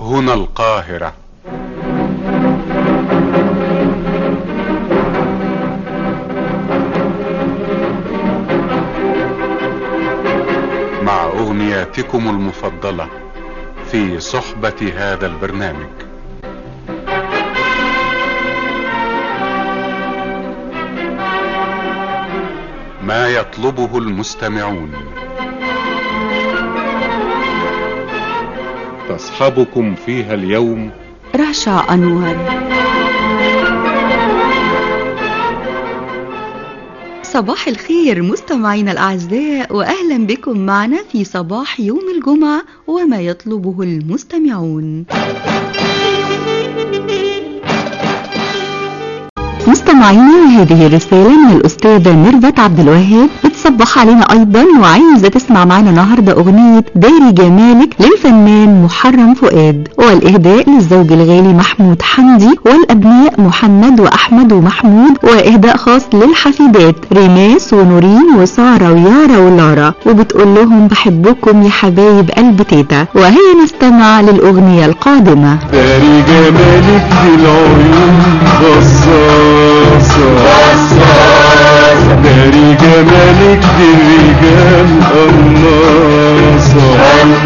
هنا القاهرة مع أغنياتكم المفضلة في صحبة هذا البرنامج ما يطلبه المستمعون تصحبكم فيها اليوم رشا أنور صباح الخير مستمعينا الأعزاء وأهلا بكم معنا في صباح يوم الجمعة وما يطلبه المستمعون مستمعينا هذه الرسالة من الأستاذة ميرفت عبد الوهاب بتصبح علينا أيضا وعايزة تسمع معنا النهاردة أغنية داري جمالك للفنان محرم فؤاد والإهداء للزوج الغالي محمود حمدي والأبناء محمد وأحمد ومحمود وإهداء خاص للحفيدات ريماس ونورين وسارة ويارا ولارا وبتقول لهم بحبكم يا حبايب قلب تيتا وهي نستمع للأغنية القادمة داري جمالك دي العيون بصاصة داري جمالك دي الرجال قناصة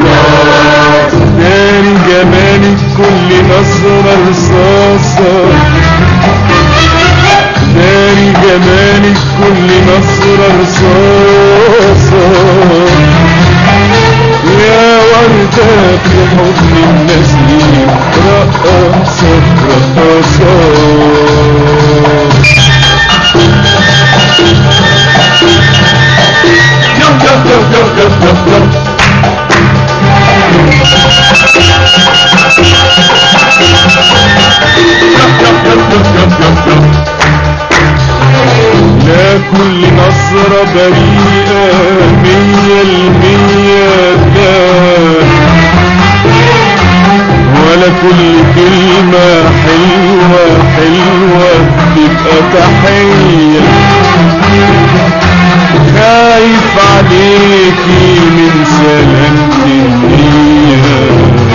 داري جمالك كل نظرة رصاصة داري جمالك كل نظرة رصاصة يا وردة في حضن النسيم رقصة رقصة لا كل نظرة بريئة مية المية ده ولا كل كلمة حلوة حلوة تبقى تحية خايف عليكي من سلامة النية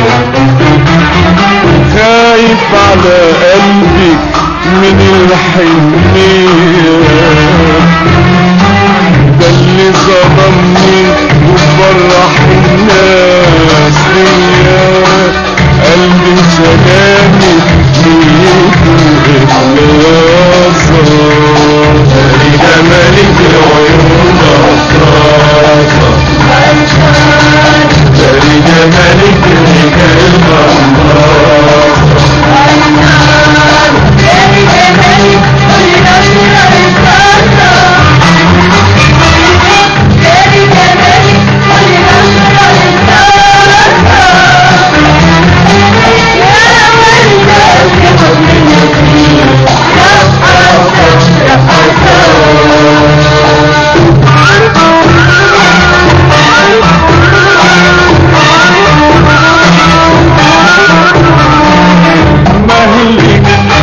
خايف على قلبك من الحنية ده اللي ظلمني وفرح الناس بيا قلبي سلامي نيته إخلاصا داري جمالك العيون رصاصة داري جمالك الرجال قناصة مهلك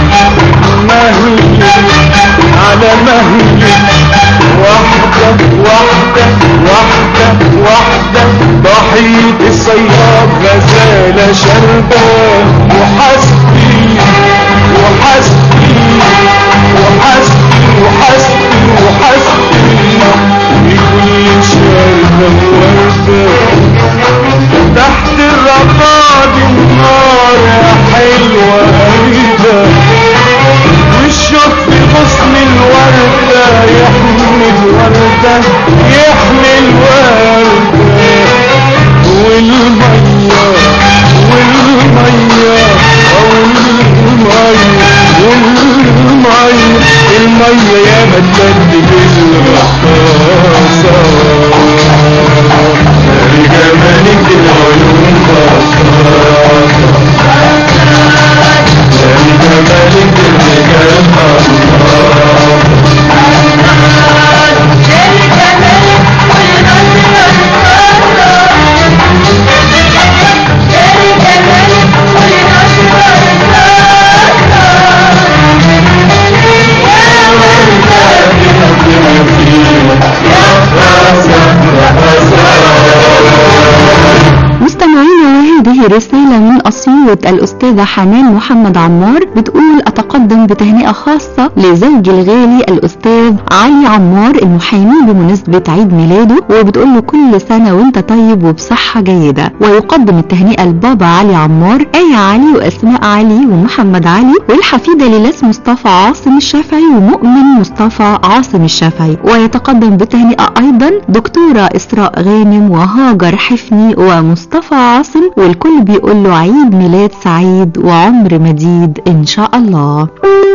مهلك على مهلك واحدة واحدة واحدة واحدة ضحية الصياد غزالة شربة وحسبي وحسبي وحسبي وحسبي وحسبي لكل شربة وردة تحت الرقاد النار يا حلوة قريبة والشوق في غصن الوردة يحمي الوردة يحمي الوردة والمية والمية أسيوط الأستاذة حنان محمد عمار بتقول أتقدم بتهنئة خاصة لزوجي الغالي الأستاذ علي عمار المحامي بمناسبة عيد ميلاده وبتقول له كل سنة وانت طيب وبصحة جيدة ويقدم التهنئة لبابا علي عمار آية علي وأسماء علي ومحمد علي والحفيدة للاس مصطفى عاصم الشافعي ومؤمن مصطفى عاصم الشافعي ويتقدم بتهنئة أيضا دكتورة إسراء غانم وهاجر حفني ومصطفى عاصم والكل بيقول له عيد ميلاد سعيد وعمر مديد إن شاء الله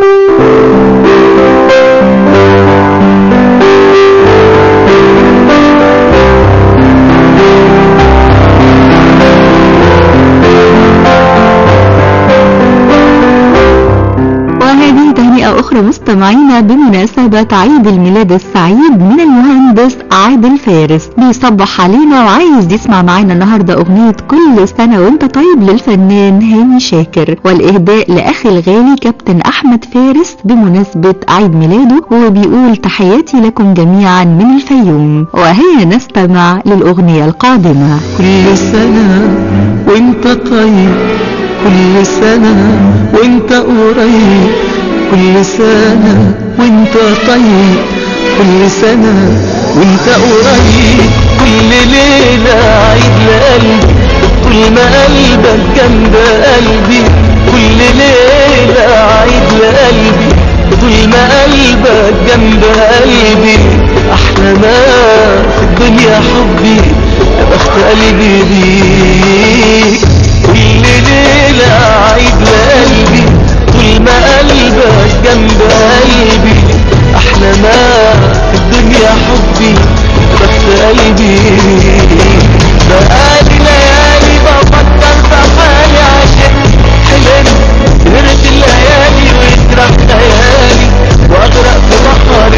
وهذه تهنئة أخرى مستمعينا بمناسبة عيد الميلاد السعيد من المهندس عادل فارس بيصبح علينا وعايز يسمع معانا النهاردة أغنية كل سنة وانت طيب للفنان هاني شاكر والإهداء لأخي الغالي كابتن أحمد فارس بمناسبة عيد ميلاده وبيقول تحياتي لكم جميعا من الفيوم وهيا نستمع للأغنية القادمة كل سنة وانت طيب كل سنة وانت قريب كل سنة وانت طيب كل سنة وانت قريب كل ليلة عيد لقلبي كل ما قلبك جنب قلبي كل ليلة عيد لقلبي طول ما قلبك جنب قلبي احلى ما في الدنيا حبي يا بخت قلبي بيك كل ليلة عيد لقلبي طول ما قلبك جنب قلبي احلى ما في الدنيا حبي يا بخت قلبي بقالي ليالي بفكر في حالي عشان حلمت سهرت الليالي ويسرح خيالي واغرق في بحر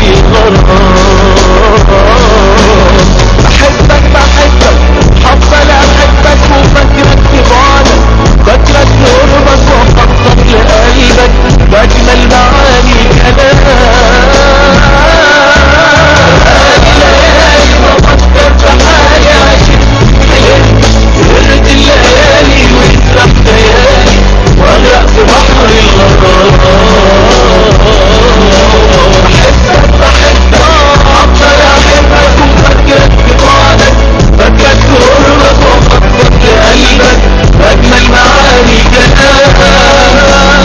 الغرام بحبك بحبك حفل احبك وفكرك في بعدك فكرك قربك وافكر لقلبك باجمل معاني كلام ليالي بفكر في حالي عشان حلمت سهرت الليالي ويسرح خيالي واغرق في بحر الغرام بحبك بحبك افضل احبك وفكرك في بعدك فكرك قربك وافكر لقلبك باجمل معاني كلام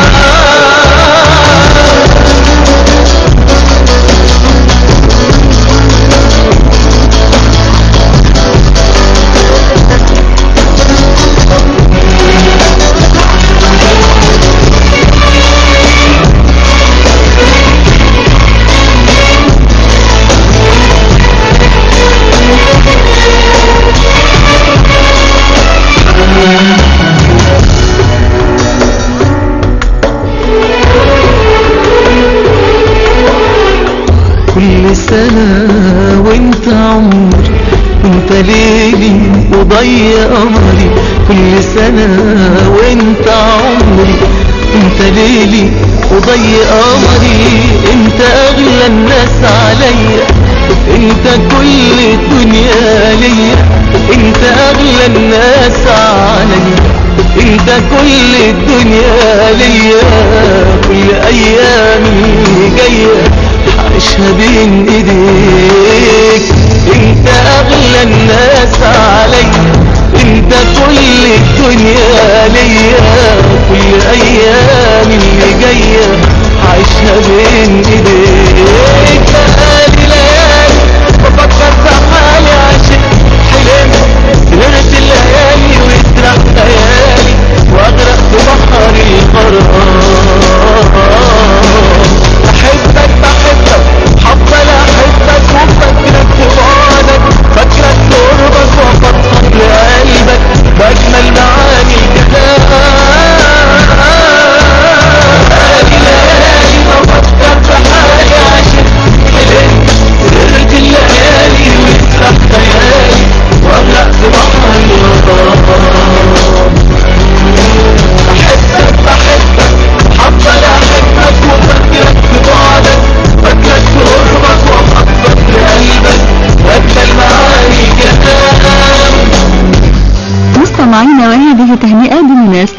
كل سنة وانت عمري وانت ليلي وضي قمري كل سنة وانت عمري انت ليلي وضي قمري انت اغلى الناس عليا انت كل الدنيا ليا انت اغلى الناس عليا انت كل الدنيا ليا كل ايامي جايه عايشها بين ايديك انت اغلى الناس عليا انت كل الدنيا ليا كل ايام اللي جايه عايشها بين ايديك بقالي ليالي بفكر في حالي عشان حلمت سهرت الليالي ويسرح خيالي واغرق في بحر الغرام بحبك بحبك حفل احبك وفكرك في بعدك فكرك قربك وافكر لقلبك باجمل معاني الكلام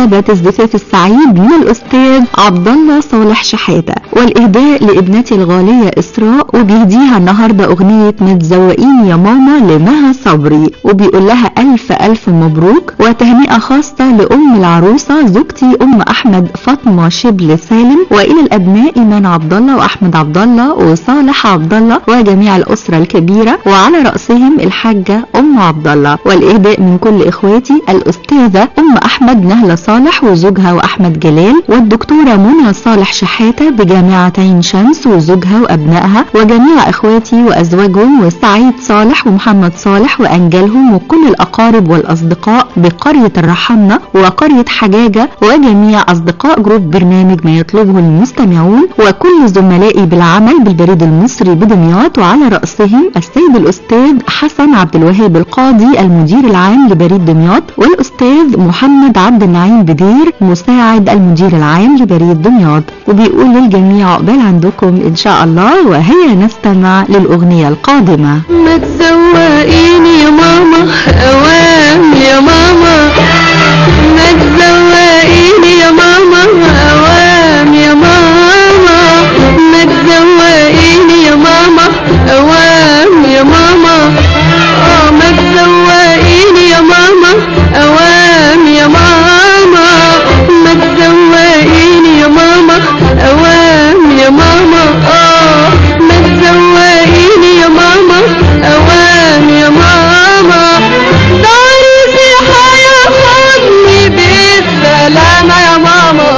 مناسبة الزفاف السعيد من الأستاذ عبد الله صالح شحاتة والإهداء لابنتي الغالية إسراء وبيهديها النهاردة أغنية متزوقين يا ماما لمها صبري وبيقول لها ألف ألف مبروك وتهنئة خاصة لأم العروسة زوجتي أم أحمد فاطمة شبل سالم وإلى الأبناء إيمان عبد الله وأحمد عبد الله وصالح عبد الله وجميع الأسرة الكبيرة وعلى رأسهم الحاجة أم عبد الله والإهداء من كل إخواتي الأستاذة أم أحمد نهلة صالح وزوجها وأحمد جلال والدكتورة منى صالح شحاتة بجامعة عين شمس وزوجها وأبنائها وجميع إخواتي وأزواجهم وسعيد صالح ومحمد صالح وأنجلهم وكل الأقارب والأصدقاء بقرية الرحمنة وقرية حجاجة وجميع أصدقاء جروب برنامج ما يطلبه المستمعون وكل زملائي بالعمل بالبريد المصري بدمياط وعلى رأسهم السيد الأستاذ حسن عبد الوهاب القاضي المدير العام لبريد دمياط والأستاذ محمد عبد النعيم بدير مساعد المدير العام لبريد دمياط وبيقول للجميع عقبال عندكم إن شاء الله وهيا نستمع للأغنية القادمة ما تزوقيني يا ماما اوام يا ماما ما تزوقيني يا ماما اوام يا ماما ما تزوقيني يا ماما اوام يا ماما اه ما تزوقيني يا ماما اوام يا ماما ما تزوقيني يا ماما اوام يا ماما اه ما تزوقيني يا ماما اوام يا ماما داري في حياة بالسلامة يا ماما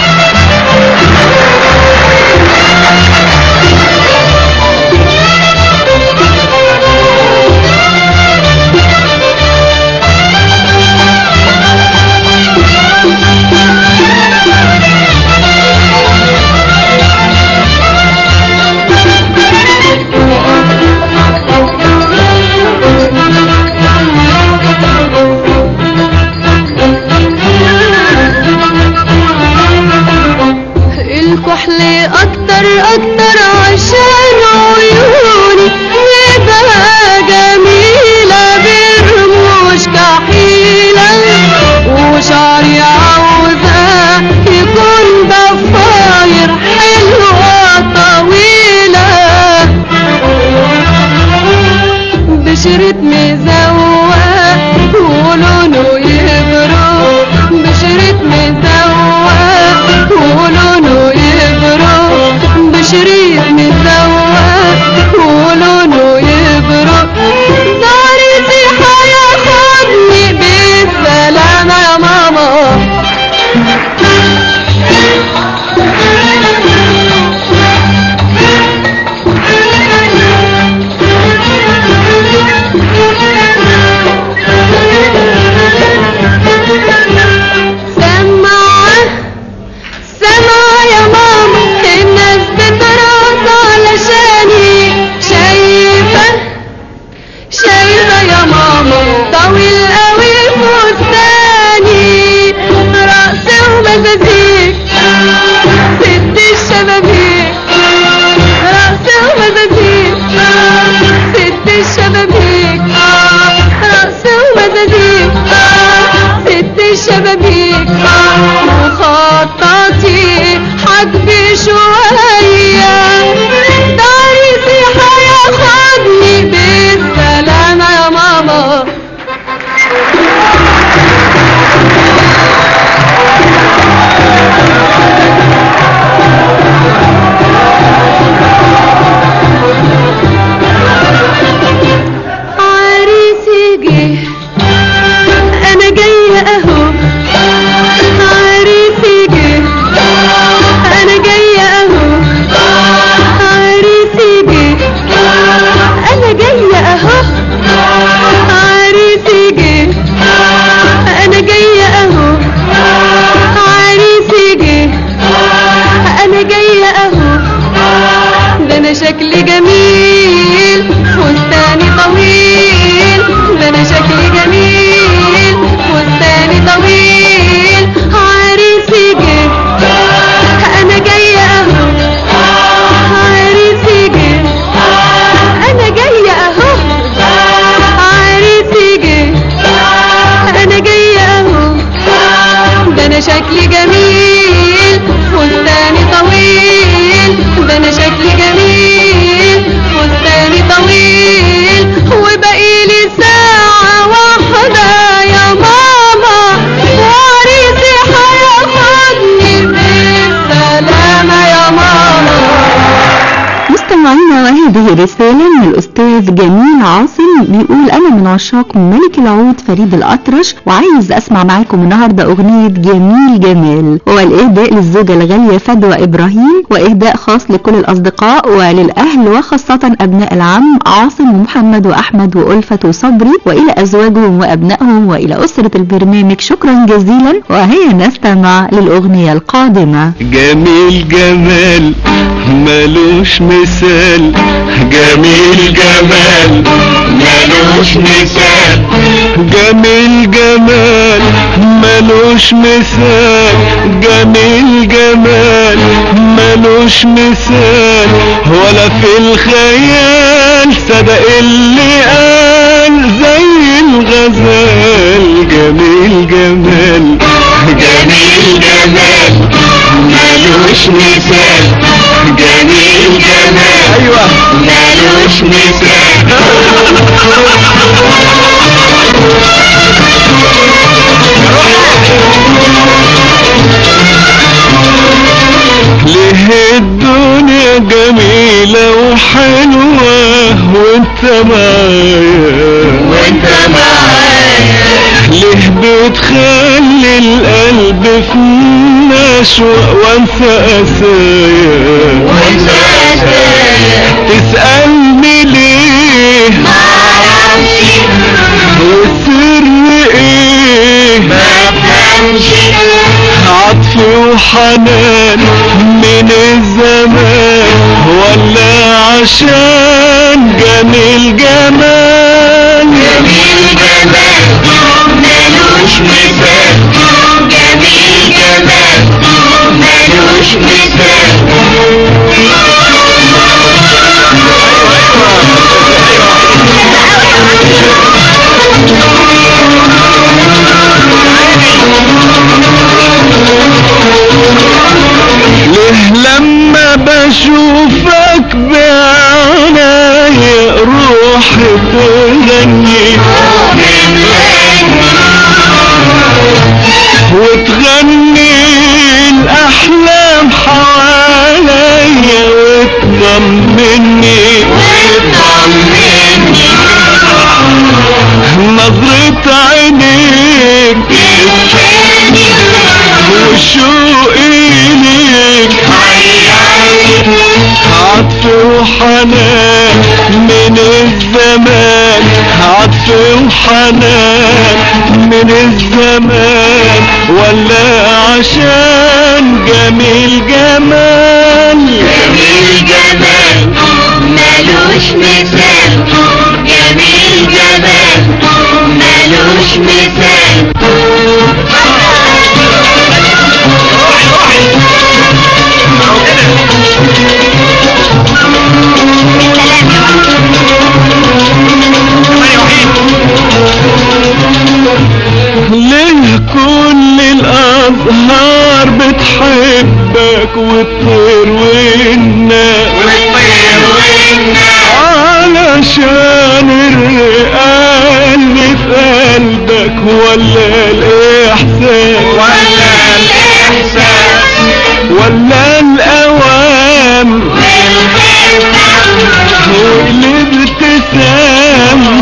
الكحل اكتر اكتر عشان عيوني يبقى جميلة برموش كحيلة وشعري عاوزة يكون ضفاير حلوة طويلة بشرة مزوق ولونه يبرق بشرة مزوق ولونه يبرق بشريط مزوق شكلي جميل فستاني طويل ده انا شكلي جميل فستاني طويل وبقيلي ساعة واحدة يا ماما وعريسي هياخدني بالسلامة يا ماما مستمعينا وهذه رسالة من الأستاذ جميل عاصم بيقول أنا من عشاق ملك العود فريد الأطرش وعايز أسمع معاكم النهاردة أغنية جميل جمال والإهداء للزوجة الغالية فدوى إبراهيم وإهداء خاص لكل الأصدقاء وللأهل وخاصة أبناء العم عاصم ومحمد وأحمد وألفة وصبري وإلى أزواجهم وأبنائهم وإلى أسرة البرنامج شكرا جزيلا وهيا نستمع للأغنية القادمة جميل جمال ملوش مثال جميل جمال ملوش مثال جميل جمال ملوش مثال جميل جمال ملوش مثال ولا في الخيال صدق اللي قال زي الغزال جميل جمال جميل جمال ملوش مثال جميل جمال ايوه ملوش مثال ليه الدنيا جميلة وحلوة وانت معايا وانت معايا ليه بتخلي القلب في نشوة وانسى اسايا وانسى اسايا تسألني ليه معرفش والسر ايه مفهمش عطف وحنان من الزمان ولا عشان جميل جمال جميل جمال ملوش مثال جميل جمال ملوش مثال ليه لما بشوفك بعناية روحي تغني وتغني الأحلام حواليا وتطمني نظرة عينيك وشوقي ليك عطف وحنان من الزمان عطف وحنان من الزمان ولا عشان جميل جمال جميل جمال ملوش مثال جميل جمال ملوش مثال ليه كل الأزهار بتحبك وتطير والناس علشان الرئة اللي في قلبك ولا الإحساس ولا الإحساس ولا الأوام والابتسام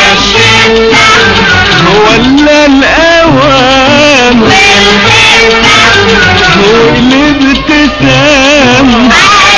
ولا الأوام والابتسام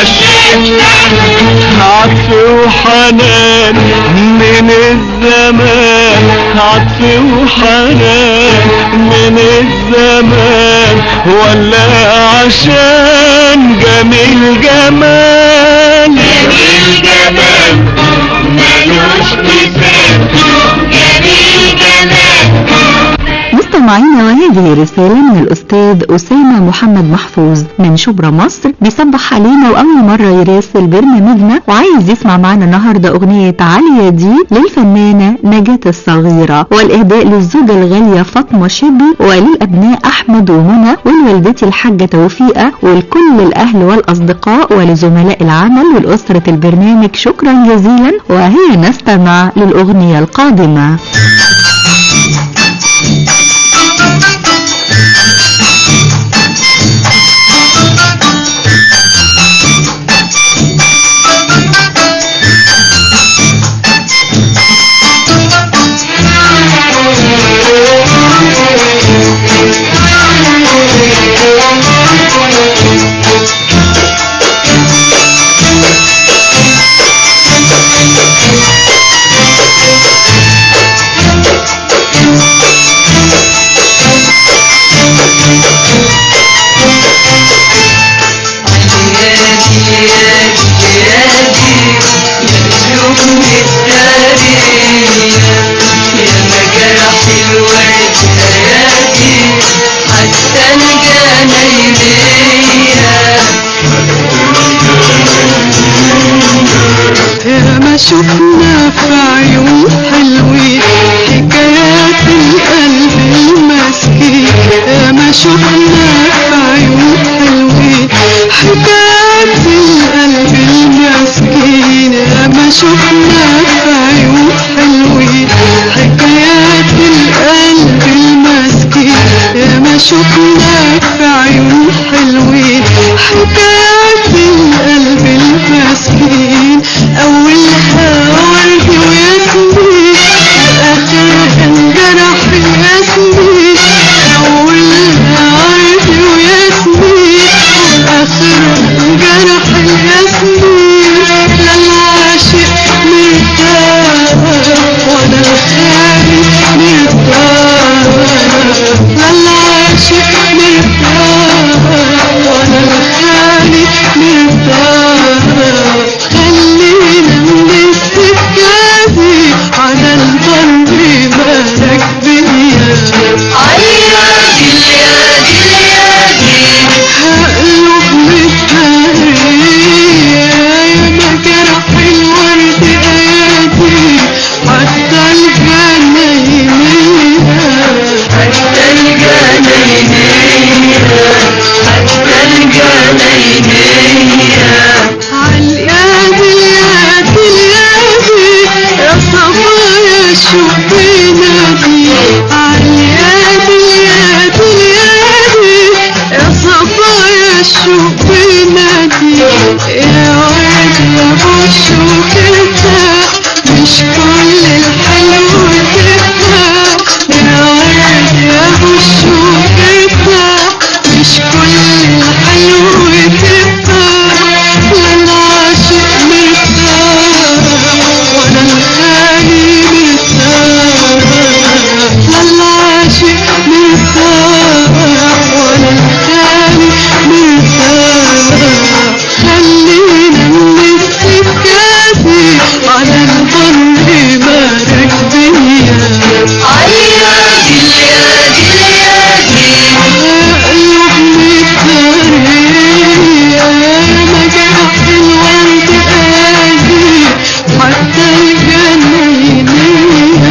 عطف وحنان من الزمان عطف وحنان من الزمان ولا عشان جميل جمال جميل جمال ملوش مثال جميل جمال مستمعينا وهذه رسالة من الأستاذ أسامة محمد محفوظ من شبرا مصر بيصبح علينا وأول مرة يراسل برنامجنا وعايز يسمع معنا النهاردة أغنية عليا دي للفنانة نجاة الصغيرة والإهداء للزوجة الغالية فاطمة شبي وللأبناء أحمد ومنى ولوالدتي الحاجة توفيقة ولكل الأهل والأصدقاء ولزملاء العمل ولأسرة البرنامج شكرا جزيلا وهي نستمع للأغنية القادمة ياما شفنا في عيون حلوين حكايات القلب المسكين ياما شفنا في عيون حلوين حكايات القلب المسكين ياما شفنا في عيون حلوين حكايات القلب المسكين ياما شفنا في عيون حلوين حكايات القلب المسكين أولها ورد وياسمين آخرها انجرح ياسمين أولها ورد وياسمين آخرها انجرح ياسمين لا العاشق مرتاح ولا الخالي مرتاح لا العاشق مرتاح ولا الخالي مرتاح خلينا من السكادي على البر مالك بيا هقلب متهرية يا ما جرح الورد ايادي حتى الجناينية عاليادي اليادي اليادي يا صبايا شوفي نادي عاليادي اليادي اليادي يا صبايا شوفي نادي يا ورد يا بوش وترتاح مش كل الحلو ترتاح يا ورد يا بوش وترتاح مش كل الحلو ترتاح لا العاشق مرتاح ولا الخالي مرتاح لا العاشق مرتاح ولا الخالي مرتاح خلينا من السكادي على البر بارك بيا قلوب متدارية ما جرح الورد قادي حتى الجناينية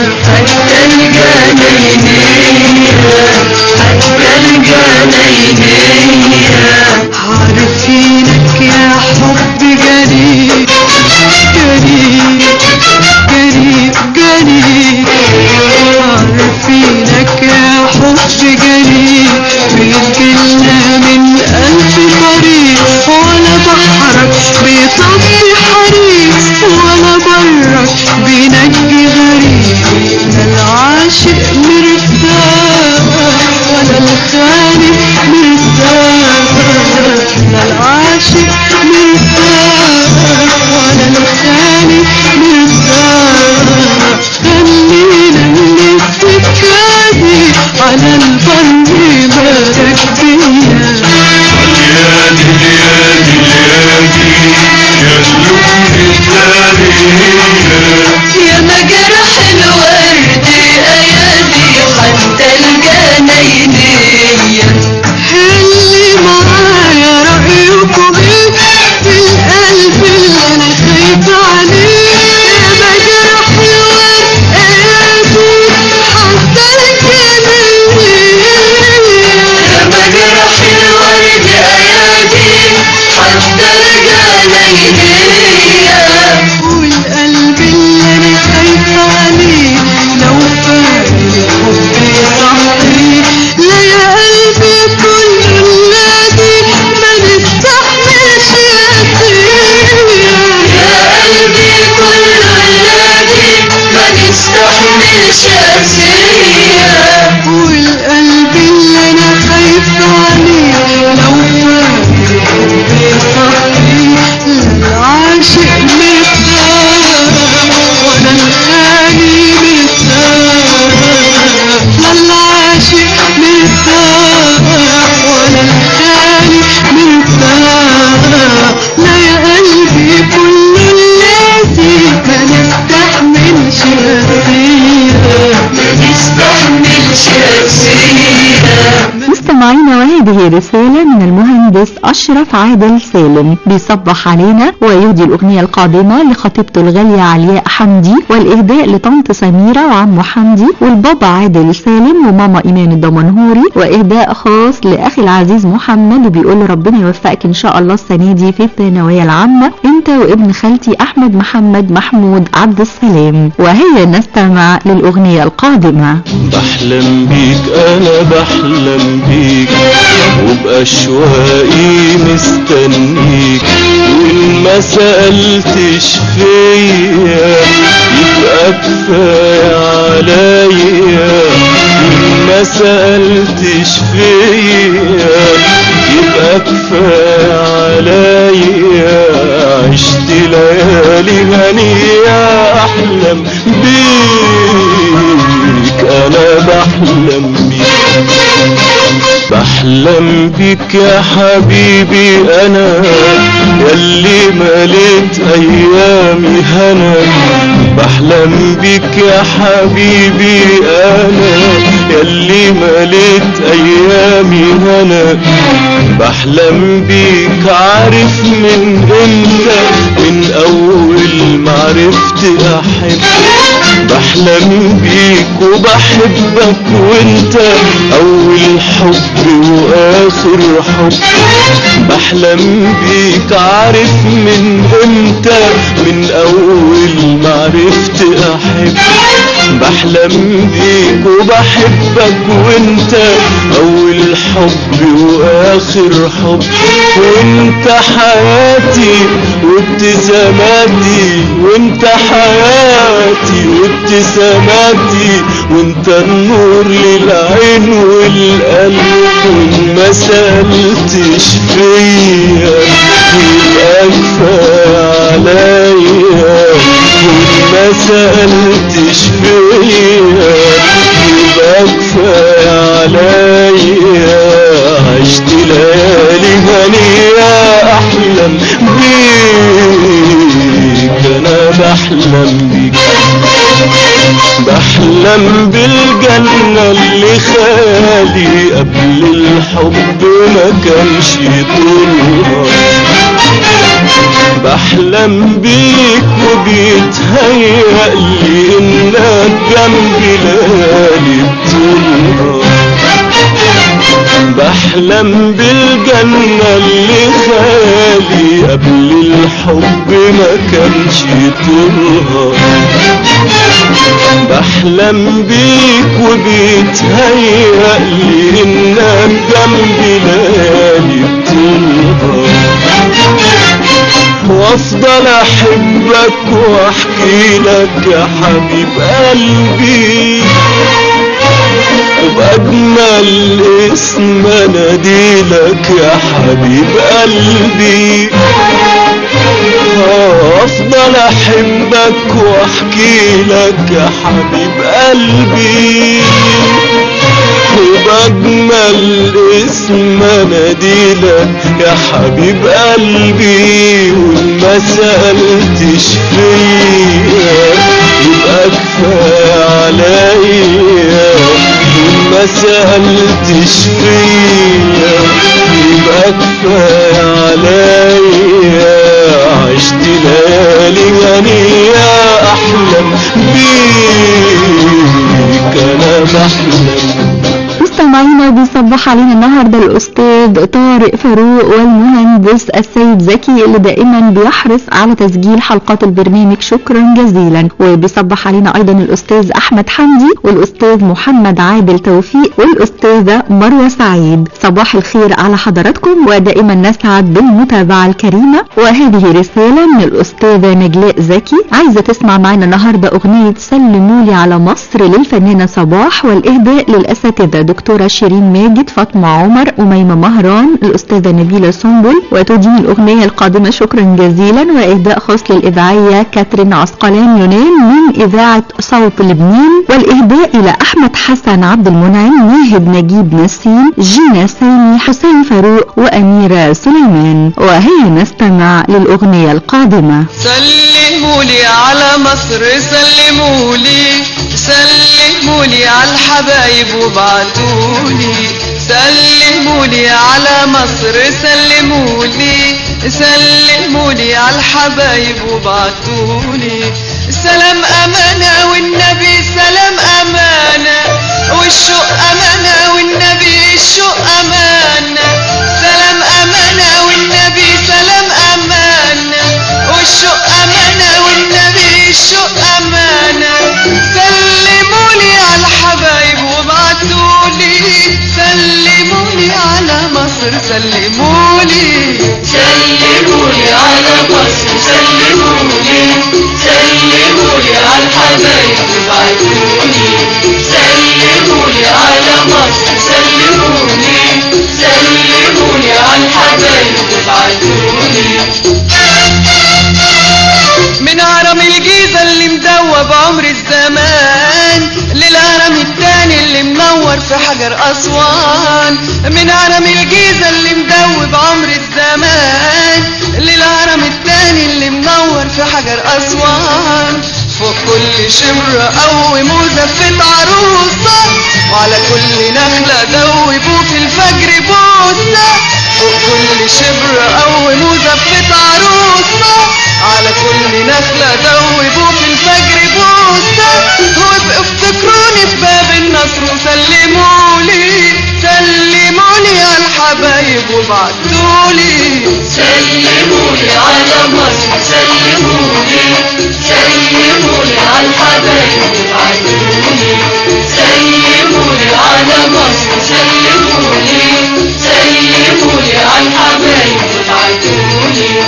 عارفينك يا حب جريء جريء جريء جريء عارفينك يا حب جريء بيجيلنا من ألف طريق ولا بحرك بيطفي حريق ولا برك بينجي غريب لا العاشق مرتاح ولا الخالق وهذه رسالة من المهندس أشرف عادل سالم بيصبح علينا ويهدي الأغنية القادمة لخطيبته الغالية علياء حمدي والإهداء لطنط سميرة وعمه حمدي والبابا عادل سالم وماما إيمان الدمنهوري وإهداء خاص لأخي العزيز محمد وبيقول له ربنا يوفقك إن شاء الله السنة دي في الثانوية العامة أنت وابن خالتي أحمد محمد محمود عبد السلام وهي نستمع للأغنية القادمة بحلم بيك انا بحلم بيك وبأشواقي مستنيك وان ما سألتش فيا يبقى كفاية عليا وان ما سألتش فيا يبقى كفاية عليا عشت ليالي هنية احلم بيك انا بحلم بيك بحلم بيك يا حبيبي انا ياللي مليت ايامي هنا بحلم بيك يا حبيبي انا ياللي مليت ايامي هنا بحلم بيك عارف من امتى من اول ما عرفت احب بحلم بيك وبحبك وانت اول حب واخر حب بحلم بيك عارف من امتى من اول ما عرفت احب بحلم بيك وبحبك وانت اول حب واخر حب وانت حياتي وابتساماتي وانت حياتي وابتساماتي وانت النور للعين والقلب وان ما سألتش فيا يبقى كفاية عليا وان ما سألتش فيا يبقى كفاية عليا عشت ليالي هنية احلم بيك انا بحلم بيك بحلم بالجنة اللي خالي قبل الحب ما كانش طولها بحلم بيك وبيتهيأ لي انك جنبي ليالي بطولها بحلم بالجنة اللي خالي قبل الحب ما كانش طولها بحلم بيك وبيتهيأ لي انك جنبي ليالي بطولها وافضل احبك واحكي لك يا حبيب قلبي وبأجمل اسم اناديلك يا حبيب قلبي افضل احبك واحكي لك يا حبيب قلبي وبأجمل اسم اناديلك يا حبيب قلبي وما سألتش فيا يبقى كفاية عليا وما سألتش فيا يبقى كفاية عليا عشت ليالي هنية احلم بيك انا بحلم مستمعينا بيصبح علينا النهارده الاستاذ طارق فاروق والمهندس السيد زكي اللي دائما بيحرص على تسجيل حلقات البرنامج شكرا جزيلا وبيصبح علينا ايضا الاستاذ احمد حمدي والاستاذ محمد عادل توفيق والاستاذه مروه سعيد صباح الخير على حضراتكم ودائما نسعد بالمتابعه الكريمه وهذه رساله من الاستاذه نجلاء زكي عايزه تسمع معنا النهارده اغنيه سلمولي على مصر للفنانه صباح والاهداء للاساتذه دكتورة شيرين ماجد فاطمة عمر أميمة مهران الأستاذة نبيلة سنبل وتدين الأغنية القادمة شكرا جزيلا وإهداء خاص للإذاعية كاترين عسقلان يونان من إذاعة صوت لبنان والإهداء إلى أحمد حسن عبد المنعم ناهد نجيب نسيم جينا سامي حسين فاروق وأميرة سليمان وهي نستمع للأغنية القادمة سلمولي على مصر سلمولي سلمولي على الحبايب وبعتولي سلمولي على مصر سلمولي سلمولي على الحبايب وبعتولي سلام أمانة والنبي سلام أمانة والشوق أمانة والنبي الشوق أمانة سلام أمانة والنبي سلام أمانة والشوق أمانة والنبي الشوق أمانة سلمولي على الحبايب وبعتولي سلمولي على مصر سلمولي سلمولي على مصر سلمولي سلمولي على الحبايب وبعتولي سلمولي على مصر سلمولي سلمولي على الحبايب وبعتولي من هرم الجيزة اللي مدوب عمر الزمان للهرم التاني اللي منور في حجر أسوان من هرم الجيزة اللي مدوب عمر الزمان للهرم التاني اللي منور في حجر أسوان فوق كل شمرة قوم وزفت عروسة وعلى كل نخلة دوبوا في الفجر بوسة فوق كل شبر قوم وزفت عروسة على كل نخلة دوبوا في الفجر بوسة وابقوا افتكروني في باب النصر وسلمولي سلمولي على الحبايب وبعتولي سلمولي على مصر سلمولي سلمولي على الحبايب وبعتولي سلمولي على مصر سلمولي سلمولي على الحبايب وبعتولي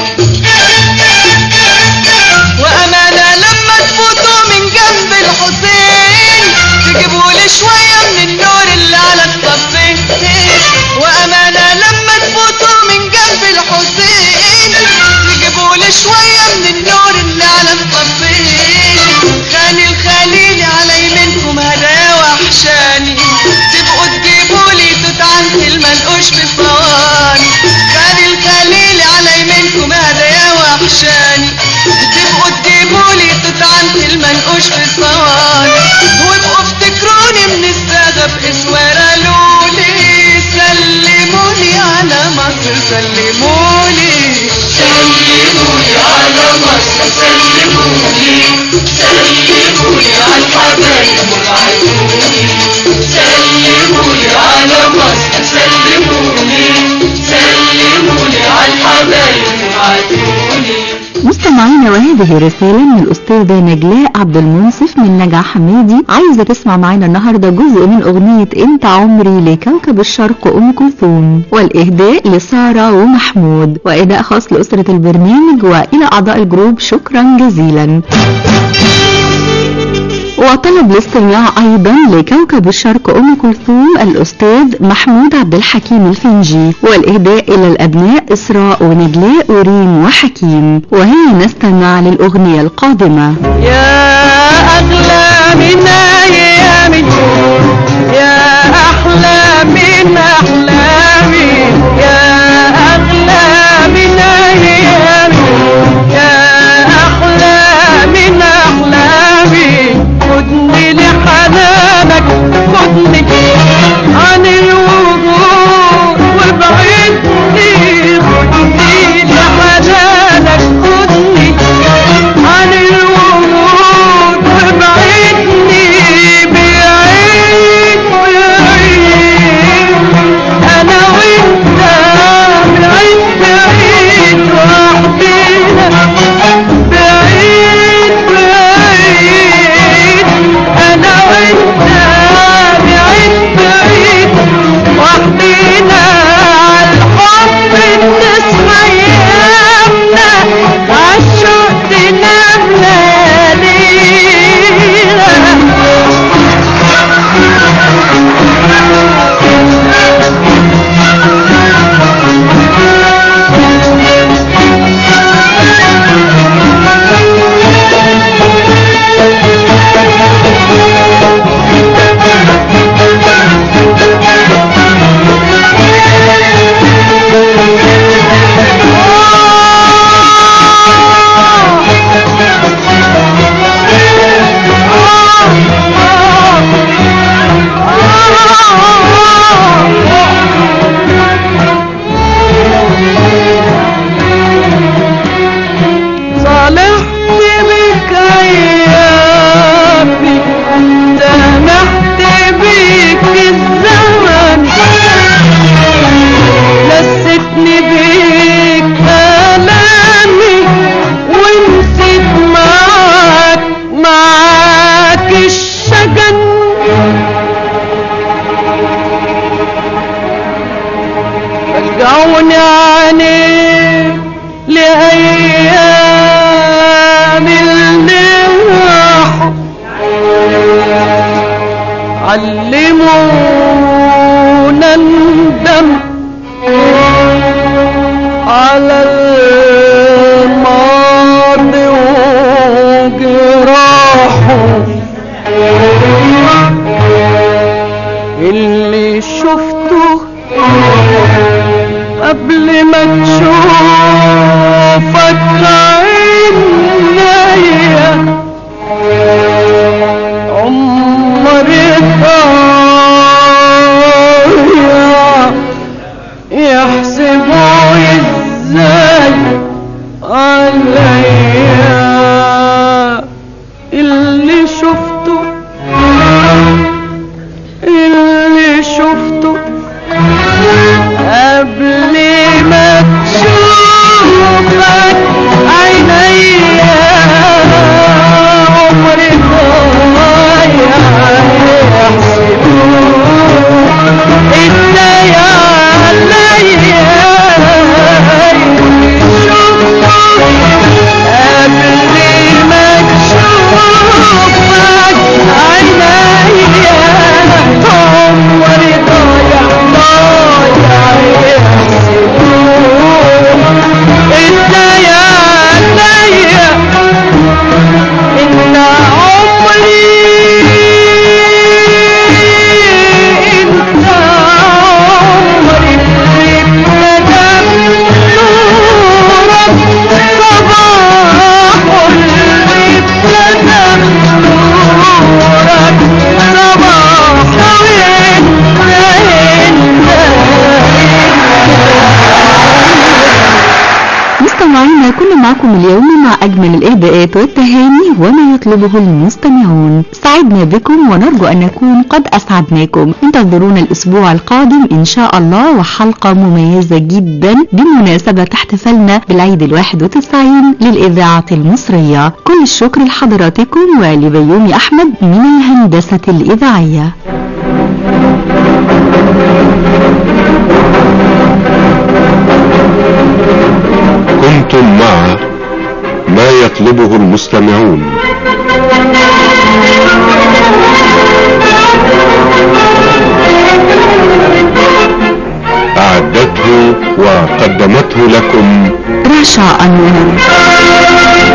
وأمانة لما تفوتوا من جنب الحسين تجيبوا لي شوية من النور اللي على الصفين وأمانة لما تفوتوا من جنب الحسين تجيبوا لي شوية من النور اللي على الصفين خاني الخليل على يمينكم هدايا وحشاني تبقوا تجيبوا لي توت عنتي المنقوش في الصواني خاني الخليل على يمينكم هدايا وحشاني تبقوا تجيبوا لي توت عنتي المنقوش في الصواني وابقوا افتكروني من السادة بإسوارة لولي سلموني على مصر سلموني سلمولي على مصر سلمولي سلمولي على الحبايب وبعتولي سلمولي على مصر سلمولي سلمولي على الحبايب وبعتولي مستمعينا وهذه رسالة من الأستاذة نجلاء عبد المنصف من نجع حميدي عايزة تسمع معانا النهاردة جزء من أغنية أنت عمري لكوكب الشرق أم كلثوم والإهداء لسارة ومحمود وإهداء خاص لأسرة البرنامج وإلى أعضاء الجروب شكرا جزيلا وطلب الاستماع ايضا لكوكب الشرق ام كلثوم الاستاذ محمود عبد الحكيم الفنجي والاهداء الى الابناء اسراء ونجلاء وريم وحكيم وهي نستمع للاغنيه القادمه يا أغلى من أيامي يا أحلى من أحلامي يا أغلى من أيامي يا أحلى من أحلامي خدني لحنانك خدني عن الوجود وابعدني خدني لحنانك خدني عن الوجود وابعدني بعيد بعيد رجعوني عنيك لأيام اللي راحوا علمونا ندم على الماضي وجراحه اللي شفته قبل ما تشوفك عينيا عمري ضايع يحسبوا ازاي عليا اللي شفته اللي شفته قبل ما تشوفك عينيا عمري ضايع يحسبوك ازاي عليا شفتك قبل ما تشوفك عينيا عمري ضايع ضايع يحسبوك ازاي عليا ان عمري انت عمري ابتدى نورك صباح اللي ابتدى نورك صباح وين مستمعينا كنا معكم اليوم مع أجمل الإهداءات والتهاني وما يطلبه المستمعون سعدنا بكم ونرجو أن نكون قد أسعدناكم انتظرونا الأسبوع القادم إن شاء الله وحلقة مميزة جدا بمناسبة احتفالنا بالعيد الواحد وتسعين للإذاعة المصرية كل الشكر لحضراتكم ولبيومي أحمد من الهندسة الإذاعية كنتم مع ما يطلبه المستمعون أعدته وقدمته لكم رشا أنور